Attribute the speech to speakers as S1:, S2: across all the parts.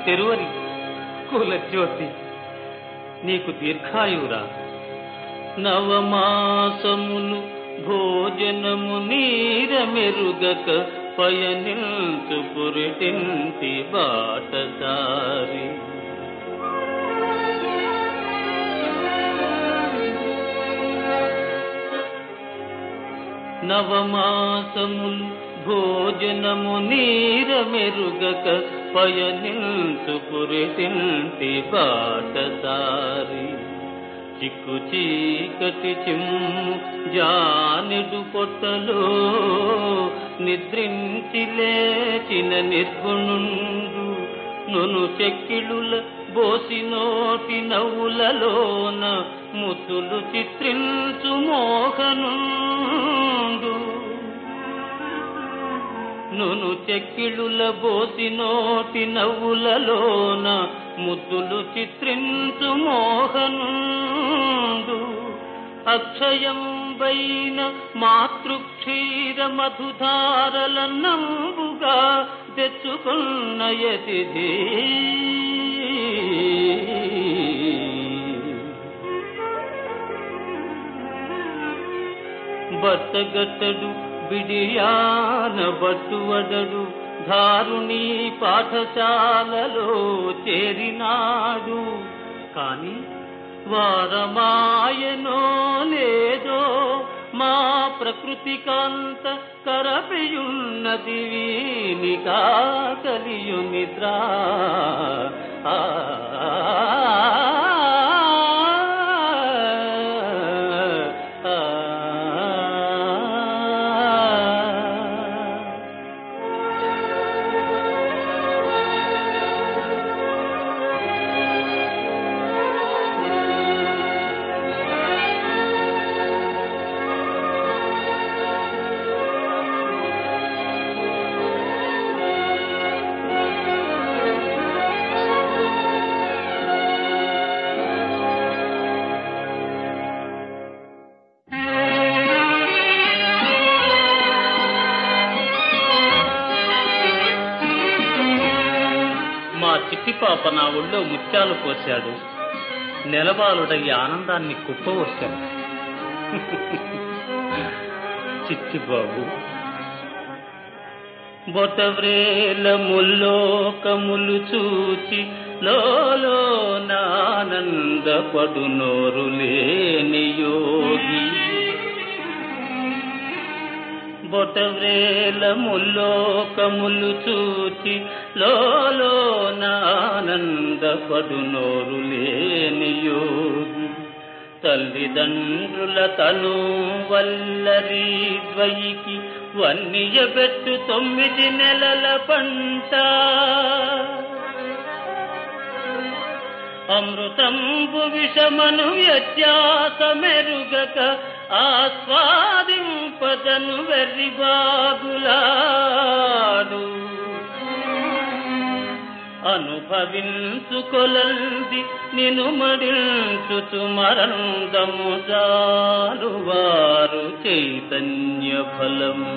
S1: తెరువరి కులజ్యోతి నీకు దీర్ఘాయురా నవమాసములు భోజనము నీర మెరుగక పయనించు పురిటింటి బాటసారి నవమాసములు భోజనము నీర మెరుగక పయనించు పురిటింటి బాటసారి చిక్కు చీకటి చిమ్ము జానెడు పొట్టలో నిద్రించి లేచిన నిర్గుణుండు నును చెక్కిళుల బోసినోటి నవ్వులలోన ముద్దులు చిత్రించు మోహనుండు నును చెక్కిళుల బోసినోటి నవ్వులలోన ముద్దులు చిత్రించు మోహనుండు అక్షయం వైన మాతృక్షీర మధుధారల నంబుగా తెచ్చుకున్న యతిథి బట్టగట్టడు బిడియాన బట్టువడడు ధారుణి పాఠశాలలో చేరినాడు కాని వారమాయనో లేదో మా ప్రకృతి కాంత కరపియున్నది వీనికా కలియు నిద్ర ఆ మా చిట్టి పాప నా ఒళ్ళో ముత్యాలు పోశాడు నెలబాలుడై ఆనందాన్ని కుప్పవచ్చాను చిట్టి బాబు బొటవ్రేల ముల్లోకములు చూచి లోలో నానందపడు నోరు లేని యోగి బొటవ్రేల ముల్లోకములు చూచి లోలో నానందపడు నోరు లేని యోగి తల్లిదండ్రుల తను వల్లరి ద్వయికి వన్నియబెట్టు తొమ్మిది నెలల పంట అమృతంబు విషమను వ్యత్యాస మెరుగక ఆస్వాదింపదను వెర్రిబాగులాడు అనుభవించుకొలల్ది నిను మడించుచు మరందము జాలువారు చైతన్య ఫలము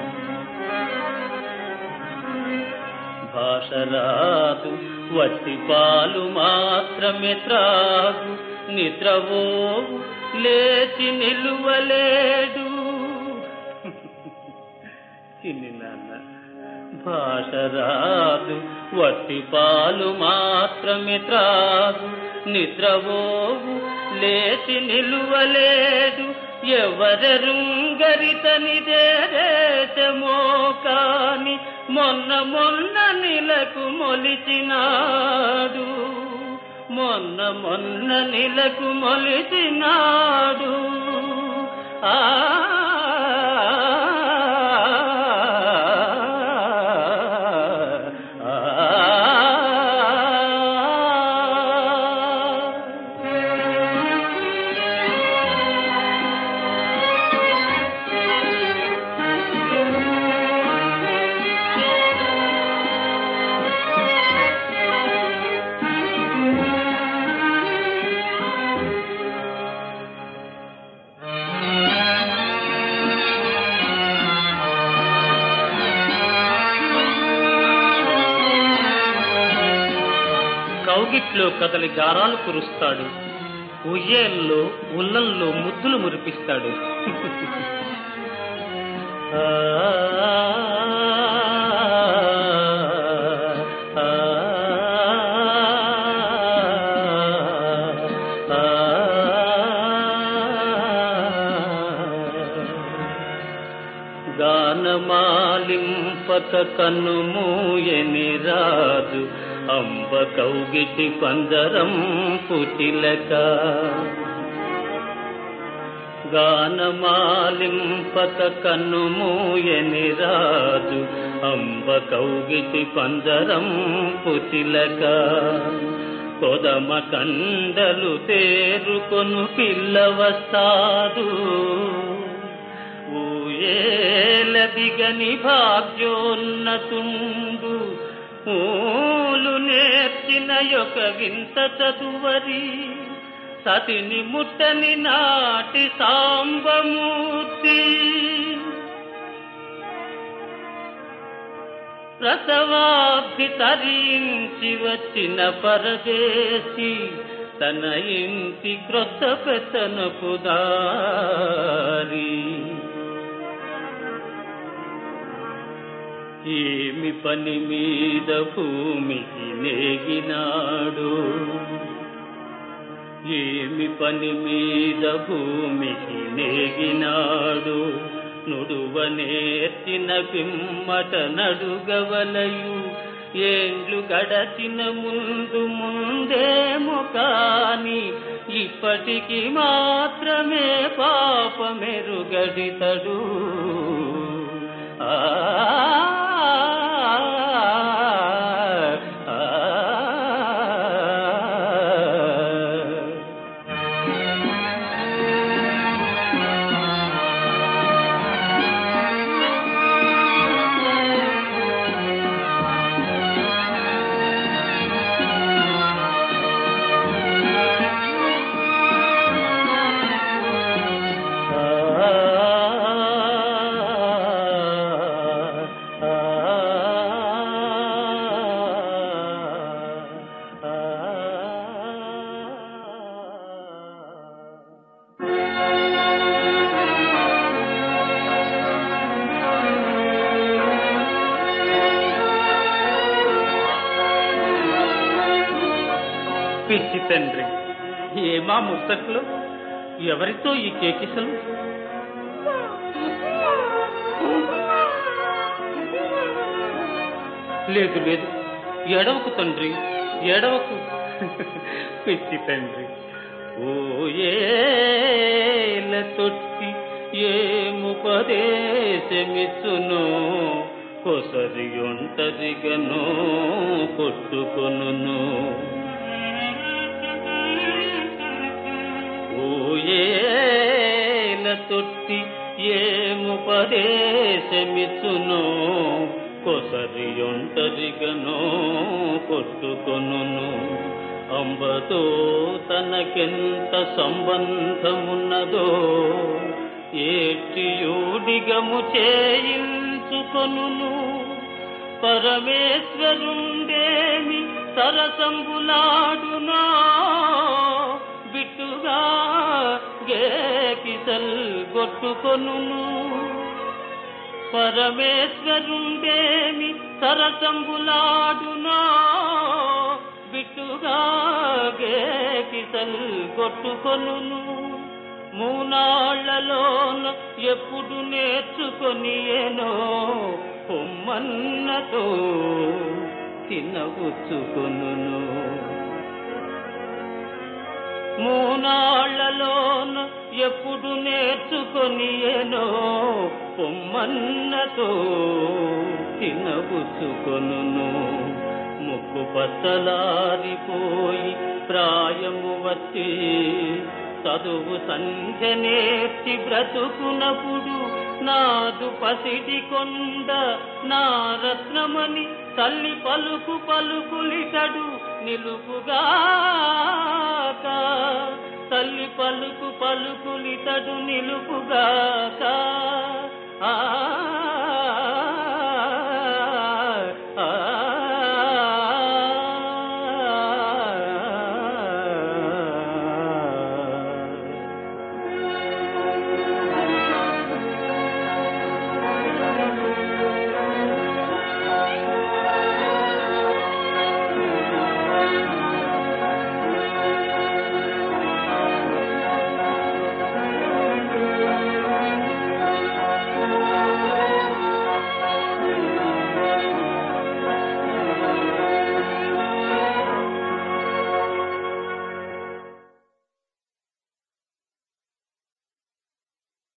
S1: భాషరాదు వట్టి పాలు మాత్రమే త్రాగు నిద్రవోవు లేచి నిలువలేడు చిన్ని నాన్న భాష రాదు వట్టి పాలు మాత్రమే త్రాగు నిద్రవోవు లేచి నిలువలేడు ఎవరెరుంగరితని దేశమో కాని మొన్న మొన్న నిలకు మొలిచినాడు మొన్న మొన్న నిలకు మొలిచినాడు ఆ కౌగిట్లో కదలి గారాలు కురుస్తాడు ఉయ్యేల్లో ఉల్లల్లో ముద్దులు మురిపిస్తాడు ఆ, ఆ, గానమాలింపక కన్ను మూయని రాజు అంబ కౌగిటి పందరం పుటిలక గానమాలింపక కన్ను మూయని రాజు అంబ కౌగిటి పందరం పుటిలక కొదమ కండలు తేరుకొను పిల్ల వస్తాదు ఊయేల దిగని భాగ్యోన్నతుండు ఊలు నేర్చిన యొక్క వింత చదువరి సతిని ముట్టని నాటి సాంబమూర్తి ప్రసవాభి తరించి వచ్చిన పరదేశి తన ఇంటి క్రొత్త పెత్తనపు దారి ఏమి పని మీద భూమికి నేగినాడు ఏమి పని మీద భూమికి నేగినాడు నుడువ నేర్చిన పిమ్మట నడుగవలయు ఏండ్లు గడచిన ముందు ముందేమో కాని ఇప్పటికి మాత్రమే పాపమెరుగడితడు ఆ ఆ, ఆ. పిచ్చి తండ్రి ఏమా ముత్తకులు ఎవరితో ఈ కేకిసలు లేదు లేదు ఎడవకు తండ్రి ఎడవకు పిచ్చి తండ్రి ఓ ఏల తొట్టి ఏముపదేశమిచ్చును కొసరి ఒంటరిగను కొట్టుకొనును ఓయేల తొట్టి ఏముపదేశమిచ్చునో కొసరి ఒంటరిగనో కొట్టుకొనును అంబతో తనకెంత సంబంధమున్నదో ఏటియూడిగము చేయించుకొనును పరమేశ్వరుండేమి సరసంబులాడునా బిట్టుగా గేకిసల్ గొట్టుకొనును పరమేశ్వరుండేమి సరసంబులాడునా బిట్టుగా గేకిసల్ గొట్టుకొనును మూనాళ్లలోన ఎప్పుడు నేర్చుకొని ఏనో పొమ్మన్నతో తినవచ్చుకొనును మూనాళ్లలోన ఎప్పుడు నేర్చుకొని ఏనో పొమ్మన్నతో తినబుచ్చుకొనును ముక్కు పచ్చలారిపోయి ప్రాయము వచ్చి చదువు సంధ్య నేర్చి బ్రతుకునప్పుడు నాదు పసిడి కొండ నా రత్నమని తల్లి పలుకు పలుకులిటడు నిలుపుగాక తల్లి పలుకు పలుకులితడు నిలుపుగాక ఆ